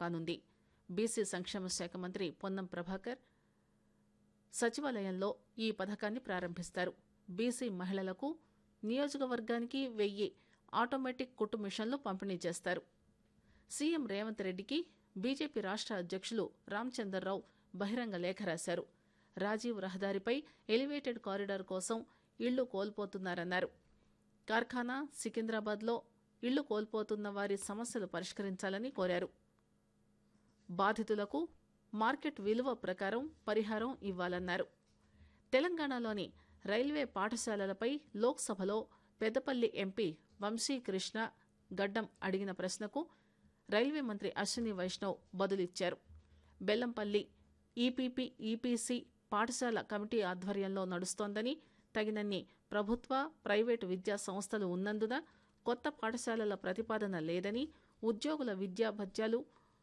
కానుంది బీసీ సంక్షేమ శాఖ మంత్రి పొన్నం ప్రభాకర్ సచివాలయంలో ఈ పథకాన్ని ప్రారంభిస్తారు బీసీ మహిళలకు నియోజకవర్గానికి వెయ్యి ఆటోమేటిక్ కుట్టు మిషన్లు పంపిణీ చేస్తారు సీఎం రేవంత్ రెడ్డికి బీజేపీ రాష్ట్ర అధ్యక్షులు రామచందర్రావు బహిరంగ లేఖ రాశారు రాజీవ్ రహదారిపై ఎలివేటెడ్ కారిడార్ కోసం ఇళ్లు కోల్పోతున్నారన్నారు కార్ఖానా సికింద్రాబాద్లో ఇళ్లు కోల్పోతున్న వారి సమస్యలు పరిష్కరించాలని కోరారు బాధితులకు మార్కెట్ విలువ ప్రకారం పరిహారం ఇవ్వాలన్నారు తెలంగాణలోని రైల్వే పాఠశాలలపై లోక్సభలో పెద్దపల్లి ఎంపీ వంశీకృష్ణ గడ్డం అడిగిన ప్రశ్నకు రైల్వే మంత్రి అశ్విని వైష్ణవ్ బదులిచ్చారు బెల్లంపల్లి ఈపీపీ ఈపీసీ పాఠశాల కమిటీ ఆధ్వర్యంలో నడుస్తోందని తగినన్ని ప్రభుత్వ ప్రైవేటు విద్యా సంస్థలు ఉన్నందున కొత్త పాఠశాలల ప్రతిపాదన లేదని ఉద్యోగుల విద్యా భత్యాలు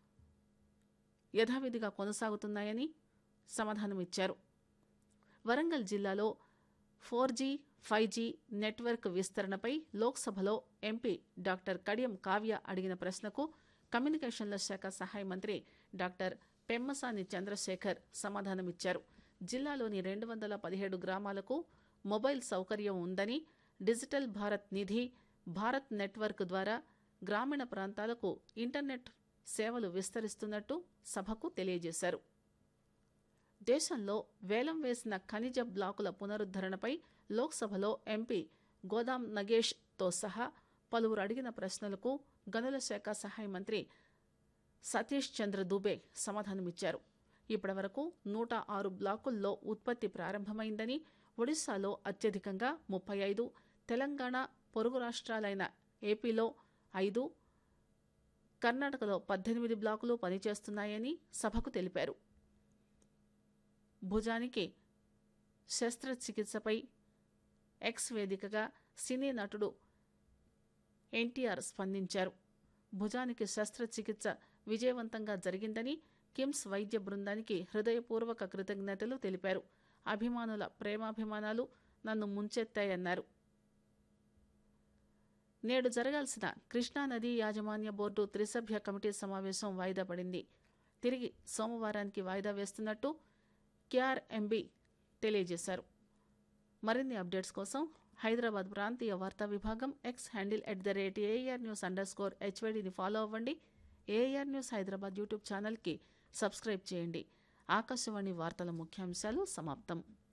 యథావిధిగా కొనసాగుతున్నాయని సమాధానమిచ్చారు వరంగల్ జిల్లాలో four G five G network విస్తరణపై లోక్సభలో ఎంపీ డాక్టర్ కడియం కావ్య అడిగిన ప్రశ్నకు కమ్యూనికేషన్ల శాఖ సహాయ మంత్రి డాక్టర్ పెమ్మసాని చంద్రశేఖర్ సమాధానమిచ్చారు జిల్లాలోని రెండు వందల పదిహేడు గ్రామాలకు మొబైల్ సౌకర్యం ఉందని డిజిటల్ భారత్ నిధి భారత్ నెట్వర్క్ ద్వారా గ్రామీణ ప్రాంతాలకు ఇంటర్నెట్ సేవలు విస్తరిస్తున్నట్టు సభకు తెలియజేశారు దేశంలో వేలం వేసిన ఖనిజ బ్లాకుల పునరుద్దరణపై లోక్సభలో ఎంపీ గోదాం నగేష్ తో సహా పలువురు అడిగిన ప్రశ్నలకు గనుల శాఖ సహాయ మంత్రి సతీష్ చంద్ర దుబే సమాధానమిచ్చారు ఇప్పటివరకు నూట ఆరు బ్లాకుల్లో ఉత్పత్తి ప్రారంభమైందని ఒడిశాలో అత్యధికంగా ముప్పై ఐదు తెలంగాణ పొరుగు రాష్ట్రాలైన ఏపీలో ఐదు కర్ణాటకలో పద్దెనిమిది బ్లాకులు పనిచేస్తున్నాయని సభకు తెలిపారు భుజానికి శస్త్రచికిత్సపై ఎక్స్ వేదికగా సినీ నటుడు ఎన్టీఆర్ స్పందించారు భుజానికి శస్త్రచికిత్స విజయవంతంగా జరిగిందని కిమ్స్ వైద్య బృందానికి హృదయపూర్వక కృతజ్ఞతలు తెలిపారు అభిమానుల ప్రేమాభిమానాలు నన్ను ముంచెత్తాయన్నారు నేడు జరగాల్సిన కృష్ణానదీ యాజమాన్య బోర్డు త్రిసభ్య కమిటీ సమావేశం వాయిదా పడింది తిరిగి సోమవారానికి వాయిదా వేస్తున్నట్టు కేఆర్ఎంబి తెలియజేశారు మరిన్ని అప్డేట్స్ కోసం హైదరాబాద్ ప్రాంతీయ వార్తా విభాగం X handle at the rate AR news underscore స్కోర్ హెచ్వైడిని ఫాలో అవ్వండి ఏఆర్ న్యూస్ హైదరాబాద్ యూట్యూబ్ ఛానల్కి సబ్స్క్రైబ్ చేయండి ఆకాశవాణి వార్తల ముఖ్యాంశాలు సమాప్తం